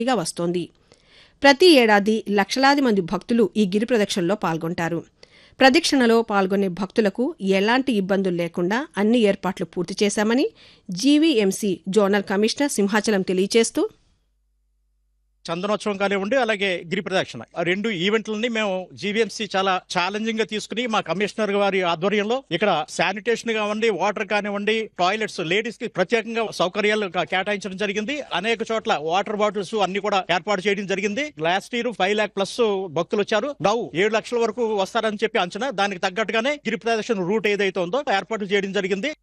గా వస్తోంది ప్రతి ఏడాది లక్షలాది మంది భక్తులు ఈ గిరి ప్రదక్షిణలో పాల్గొంటారు ప్రదక్షిణలో పాల్గొనే భక్తులకు ఎలాంటి ఇబ్బందులు లేకుండా అన్ని ఏర్పాట్లు పూర్తి చేశామని జీవీఎంసీ జోనల్ కమిషనర్ సింహాచలం తెలియజేస్తూ చందనోత్సవం కానివ్వండి అలాగే గిరి ప్రదక్షిణ ఆ రెండు ఈవెంట్లని మేము జీవీఎంసీ చాలా ఛాలెంజింగ్ గా తీసుకుని మా కమిషనర్ వారి ఆధ్వర్యంలో ఇక్కడ శానిటేషన్ కానివ్వండి వాటర్ కానివ్వండి టాయిలెట్స్ లేడీస్ కి ప్రత్యేకంగా సౌకర్యాలు కా- కేటాయించడం జరిగింది అనేక చోట్ల వాటర్ బాటిల్స్ అన్ని కూడా ఏర్పాటు చేయడం జరిగింది last year five lakh plus భక్తులు వచ్చారు నౌ ఏడు లక్షల వరకు వస్తారని చెప్పి అంచనా దానికి తగ్గట్టుగానే గిరి ప్రదక్షిణ రూట్ ఏదైతే ఉందో ఏర్పాటు చేయడం జరిగింది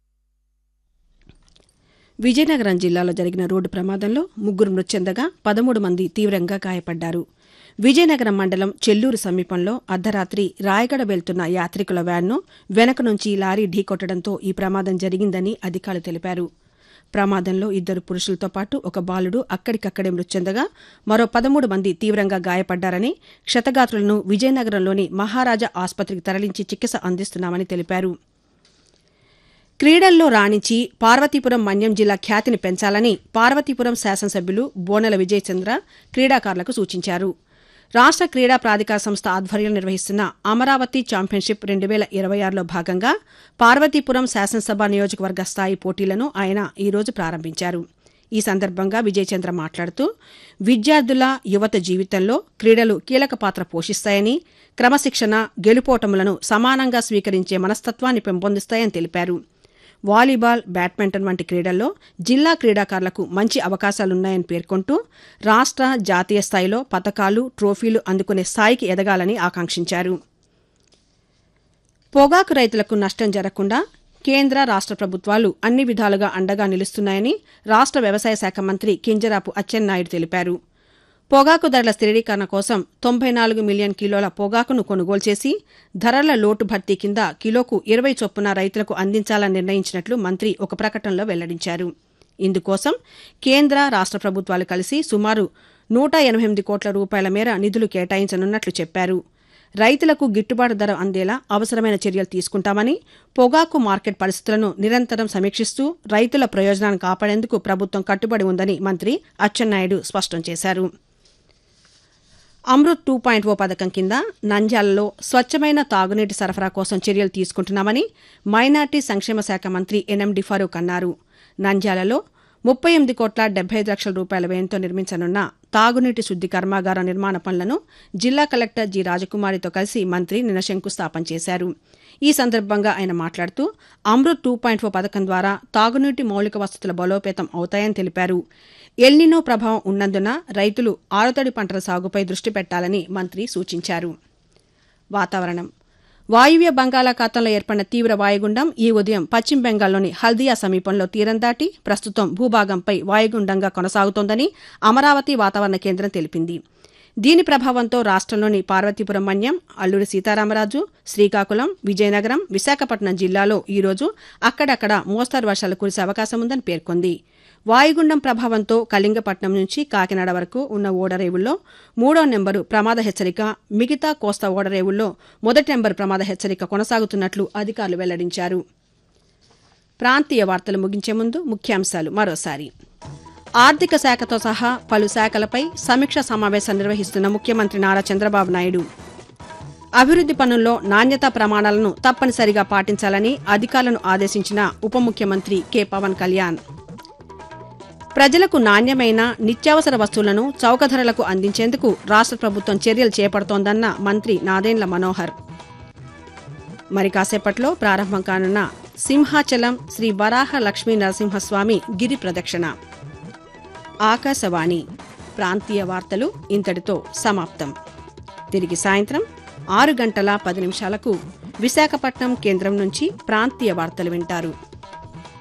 విజయనగరం జిల్లాలో జరిగిన రోడ్డు ప్రమాదంలో ముగ్గురు మృతి చెందగా పదమూడు మంది తీవ్రంగా గాయపడ్డారు విజయనగరం మండలం చెల్లూరు సమీపంలో అర్ధరాత్రి రాయగడ వెళ్తున్న యాత్రికుల వ్యాన్ను వెనక నుంచి లారీ ఢీకొట్టడంతో ఈ ప్రమాదం జరిగిందని అధికారులు తెలిపారు ప్రమాదంలో ఇద్దరు పురుషులతో పాటు ఒక బాలుడు అక్కడికక్కడే మృతి చెందగా మరో పదమూడు మంది తీవ్రంగా గాయపడ్డారని క్షతగాత్రులను విజయనగరంలోని మహారాజా ఆసుపత్రికి తరలించి చికిత్స అందిస్తున్నామని తెలిపారు క్రీడల్లో రాణించి పార్వతీపురం మన్యం జిల్లా ఖ్యాతిని పెంచాలని పార్వతీపురం శాసనసభ్యులు బోనల విజయచంద్ర క్రీడాకారులకు సూచించారు రాష్ట్ర క్రీడా ప్రాధికార సంస్థ ఆధ్వర్యంలో నిర్వహిస్తున్న అమరావతి ఛాంపియన్షిప్ రెండు వేల ఇరవై ఆరులో భాగంగా పార్వతీపురం శాసనసభ నియోజకవర్గ స్థాయి పోటీలను ఆయన ఈరోజు ప్రారంభించారు ఈ సందర్భంగా విజయచంద్ర మాట్లాడుతూ విద్యార్థుల యువత జీవితంలో క్రీడలు కీలక పాత్ర పోషిస్తాయని క్రమశిక్షణ గెలుపోటములను సమానంగా స్వీకరించే మనస్తత్వాన్ని పెంపొందిస్తాయని తెలిపారు వాలీబాల్ బ్యాడ్మింటన్ వంటి క్రీడల్లో జిల్లా క్రీడాకారులకు మంచి అవకాశాలున్నాయని పేర్కొంటూ రాష్ట్ర జాతీయ స్థాయిలో పతకాలు ట్రోఫీలు అందుకునే స్థాయికి ఎదగాలని ఆకాంక్షించారు పొగాకు రైతులకు నష్టం జరగకుండా కేంద్ర రాష్ట్ర ప్రభుత్వాలు అన్ని విధాలుగా అండగా నిలుస్తున్నాయని రాష్ట్ర వ్యవసాయ శాఖ మంత్రి కింజరాపు అచ్చెన్నాయుడు తెలిపారు పొగాకు ధరల స్థిరీకరణ కోసం తొంభై నాలుగు మిలియన్ కిలోల పొగాకును కొనుగోలు చేసి ధరల లోటు భర్తీ కింద కిలోకు ఇరవై చొప్పున రైతులకు అందించాలని నిర్ణయించినట్లు మంత్రి ఒక ప్రకటనలో వెల్లడించారు ఇందుకోసం కేంద్ర రాష్ట్ర ప్రభుత్వాలు కలిసి సుమారు నూట ఎనభై ఎనిమిది కోట్ల రూపాయల మేర నిధులు కేటాయించనున్నట్లు చెప్పారు రైతులకు గిట్టుబాటు ధర అందేలా అవసరమైన చర్యలు తీసుకుంటామని పొగాకు మార్కెట్ పరిస్థితులను నిరంతరం సమీక్షిస్తూ రైతుల ప్రయోజనాన్ని కాపాడేందుకు ప్రభుత్వం కట్టుబడి ఉందని మంత్రి అచ్చెన్నాయుడు స్పష్టం చేశారు అమృత్ టూ పాయింట్ ఓ పథకం కింద నంద్యాలలో స్వచ్ఛమైన తాగునీటి సరఫరా కోసం చర్యలు తీసుకుంటున్నామని మైనార్టీ సంక్షేమ శాఖ మంత్రి ఎన్ఎండి ఫరూక్ అన్నారు నంద్యాలలో ముప్పై ఎనిమిది కోట్ల డెబ్బై ఐదు లక్షల రూపాయల వ్యయంతో నిర్మించనున్న తాగునీటి శుద్ది కర్మాగారం నిర్మాణ పనులను జిల్లా కలెక్టర్ జి రాజకుమారితో కలిసి మంత్రి నిన్న శంకుస్థాపన చేశారు ఈ సందర్భంగా ఆయన మాట్లాడుతూ అమృత్ టూ పాయింట్ ఓ పథకం ద్వారా తాగునీటి మౌలిక వసతుల బలోపేతం అవుతాయని తెలిపారు ఎల్నినో ప్రభావం ఉన్నందున రైతులు ఆరుతడి పంటల సాగుపై దృష్టి పెట్టాలని మంత్రి సూచించారు వాతావరణం వాయువ్య బంగాళాఖాతంలో ఏర్పడిన తీవ్ర వాయుగుండం ఈ ఉదయం పశ్చిమ బెంగాల్లోని హల్దియా సమీపంలో తీరం దాటి ప్రస్తుతం భూభాగంపై వాయుగుండంగా కొనసాగుతోందని అమరావతి వాతావరణ కేంద్రం తెలిపింది దీని ప్రభావంతో రాష్ట్రంలోని పార్వతీపురం మన్యం అల్లూరి సీతారామరాజు శ్రీకాకుళం విజయనగరం విశాఖపట్నం జిల్లాలో ఈరోజు అక్కడక్కడ మోస్తరు వర్షాలు కురిసే అవకాశం ఉందని పేర్కొంది వాయుగుండం ప్రభావంతో కళింగపట్నం నుంచి కాకినాడ వరకు ఉన్న ఓడరేవుల్లో మూడో నెంబరు ప్రమాద హెచ్చరిక మిగతా కోస్తా ఓడరేవుల్లో మొదటి నెంబరు ప్రమాద హెచ్చరిక కొనసాగుతున్నట్లు అధికారులు వెల్లడించారు ప్రాంతీయ వార్తలు ముగించే ముందు ముఖ్యాంశాలు మరోసారి ఆర్థిక శాఖతో సహా పలు శాఖలపై సమీక్ష సమావేశం నిర్వహిస్తున్న ముఖ్యమంత్రి నారా చంద్రబాబు నాయుడు అభివృద్ది పనుల్లో నాణ్యతా ప్రమాణాలను తప్పనిసరిగా పాటించాలని అధికారులను ఆదేశించిన ఉప ముఖ్యమంత్రి కె పవన్ కళ్యాణ్ ప్రజలకు నాణ్యమైన నిత్యావసర వస్తువులను చౌక ధరలకు అందించేందుకు రాష్ట్ర ప్రభుత్వం చర్యలు చేపడుతోందన్న మంత్రి నాదెండ్ల మనోహర్ మరి కాసేపట్లో ప్రారంభం కానున్న సింహాచలం శ్రీ వరాహ లక్ష్మీ నరసింహస్వామి గిరి ప్రదక్షిణ ఆకాశవాణి ప్రాంతీయ వార్తలు ఇంతటితో సమాప్తం తిరిగి సాయంత్రం ఆరు గంటల పది నిమిషాలకు విశాఖపట్నం కేంద్రం నుంచి ప్రాంతీయ వార్తలు వింటారు